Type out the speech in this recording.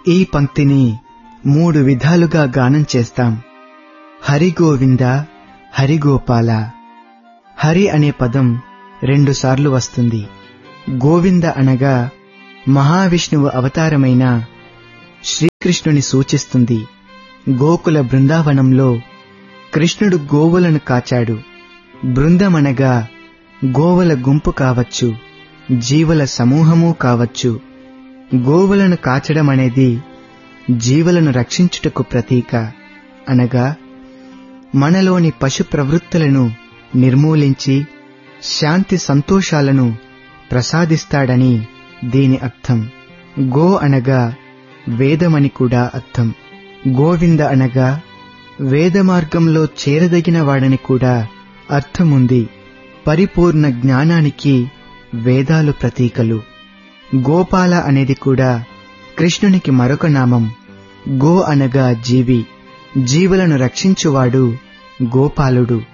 ఈ పంక్తిని మూడు విధాలుగా గానం చేస్తాం హరి గోవింద హరి గోపాల హరి అనే పదం రెండుసార్లు వస్తుంది గోవింద అనగా మహావిష్ణువు అవతారమైన శ్రీకృష్ణుని సూచిస్తుంది గోకుల బృందావనంలో కృష్ణుడు గోవులను కాచాడు బృందమనగా గోవుల గుంపు కావచ్చు జీవుల సమూహము కావచ్చు గోవులను కాచడం అనేది జీవులను రక్షించుటకు ప్రతీక అనగా మనలోని పశు ప్రవృత్తులను నిర్మూలించి శాంతి సంతోషాలను ప్రసాదిస్తాడని దీని అర్థం గో అనగా వేదమని కూడా అర్థం గోవింద అనగా వేద మార్గంలో చేరదగిన వాడని కూడా అర్థముంది పరిపూర్ణ జ్ఞానానికి వేదాలు ప్రతీకలు గోపాల అనేది కూడా కృష్ణునికి మరొక నామం గో అనగా జీవి జీవులను రక్షించువాడు గోపాలుడు